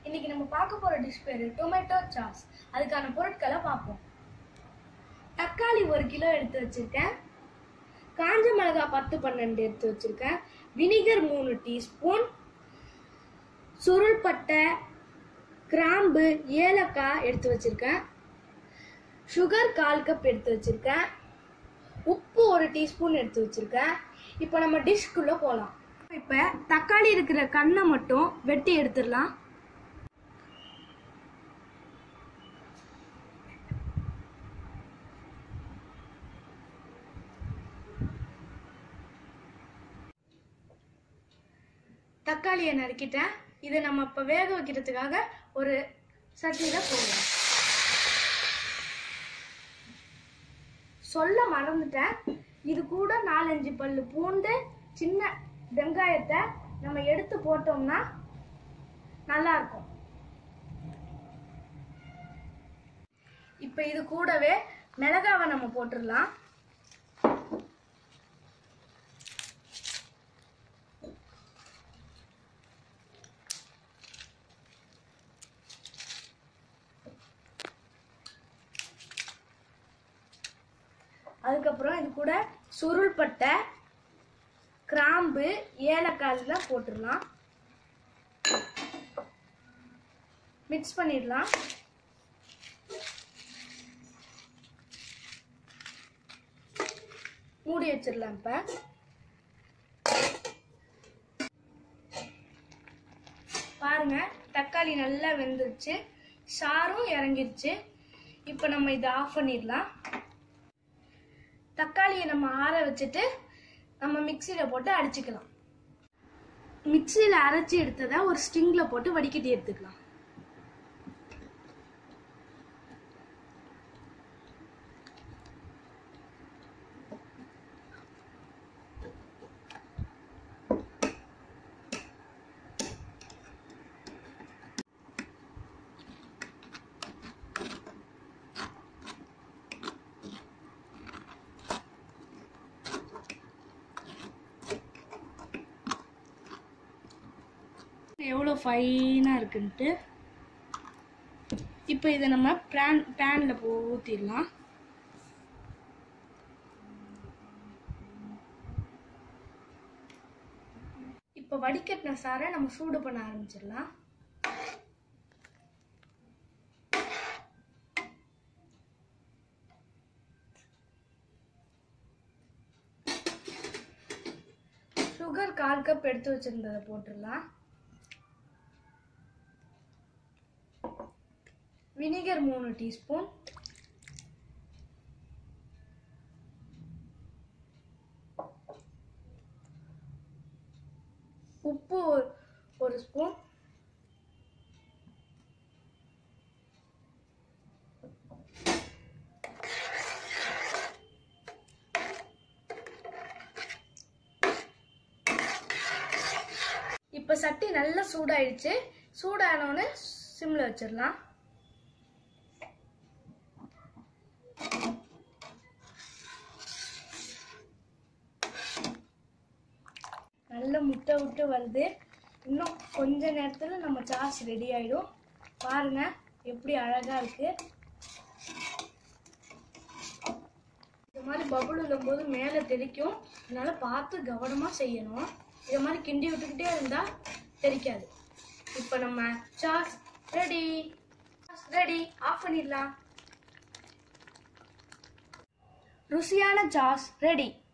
இன்னைக்கு நம்ம பார்க்க போற டிஷ் பேரு டொமேட்டோ சாஸ் அதுக்கான பொருட்களை பார்ப்போம் தக்காளி ஒரு கிலோ எடுத்து வச்சிருக்கேன் காஞ்ச மிளகாய் பத்து பன்னெண்டு எடுத்து வச்சிருக்கேன் வினிகர் மூணு டீஸ்பூன் சுருள்பட்டை கிராம்பு ஏலக்காய் எடுத்து வச்சிருக்கேன் சுகர் கால் கப் எடுத்து வச்சிருக்கேன் உப்பு ஒரு டீஸ்பூன் எடுத்து வச்சிருக்கேன் இப்போ நம்ம டிஷ்குள்ள போகலாம் இப்போ தக்காளி இருக்கிற கண்ணை மட்டும் வெட்டி எடுத்துடலாம் தக்காளியை நறுக்கிட்டேன் இதை நம்ம இப்போ வேக வைக்கிறதுக்காக ஒரு சட்டியில் போடுவோம் சொல்ல மறந்துட்டேன் இது கூட நாலஞ்சு பல்லு பூண்டு சின்ன வெங்காயத்தை நம்ம எடுத்து போட்டோம்னா நல்லா இருக்கும் இப்போ இது கூடவே மிளகாவை நம்ம போட்டுடலாம் அதுக்கப்புறம் இது கூட சுருள்பட்டை கிராம்பு ஏலக்காய்லாம் போட்டுடலாம் மிக்ஸ் பண்ணிடலாம் மூடி வச்சிடலாம் இப்போ பாருங்க தக்காளி நல்லா வெந்துருச்சு சாரும் இறங்கிருச்சு இப்போ நம்ம இதை ஆஃப் பண்ணிடலாம் தக்காளியை நம்ம ஆற வச்சுட்டு நம்ம மிக்சியில் போட்டு அடிச்சுக்கலாம் மிக்சியில் அரைச்சி எடுத்ததை ஒரு ஸ்டிங்கில் போட்டு வடிகட்டி எடுத்துக்கலாம் எவ்வளோ ஃபைனாக இருக்குன்ட்டு இப்போ இதை நம்ம பேன் பேனில் போ ஊற்றிடலாம் இப்போ வடிகட்டின சாரை நம்ம சூடு பண்ண ஆரம்பிச்சிடலாம் சுகர் கால் கப் எடுத்து வச்சிருந்ததை போட்டுடலாம் வினிகர் மூணு டீஸ்பூன் உப்பு ஒரு- ஒரு ஸ்பூன் இப்போ சட்டி நல்லா சூடாயிடுச்சு சூடானோன்னு சிம்ல வச்சிடலாம் நல்ல முட்டை விட்டு வருது இன்னும் கொஞ்ச நேரத்துல நம்ம சாஸ் ரெடி ஆயிடும் பாருங்க எப்படி அழகா இருக்கு இந்த மாதிரி பபுள் விழும்போது மேலே தெளிக்கும் அதனால பார்த்து கவனமா செய்யணும் இதை மாதிரி கிண்டி விட்டுக்கிட்டே இருந்தா தெளிக்காது இப்போ நம்ம சாஸ் ரெடி ரெடி ஆஃப் பண்ணிடலாம் ருசியான சாஸ் ரெடி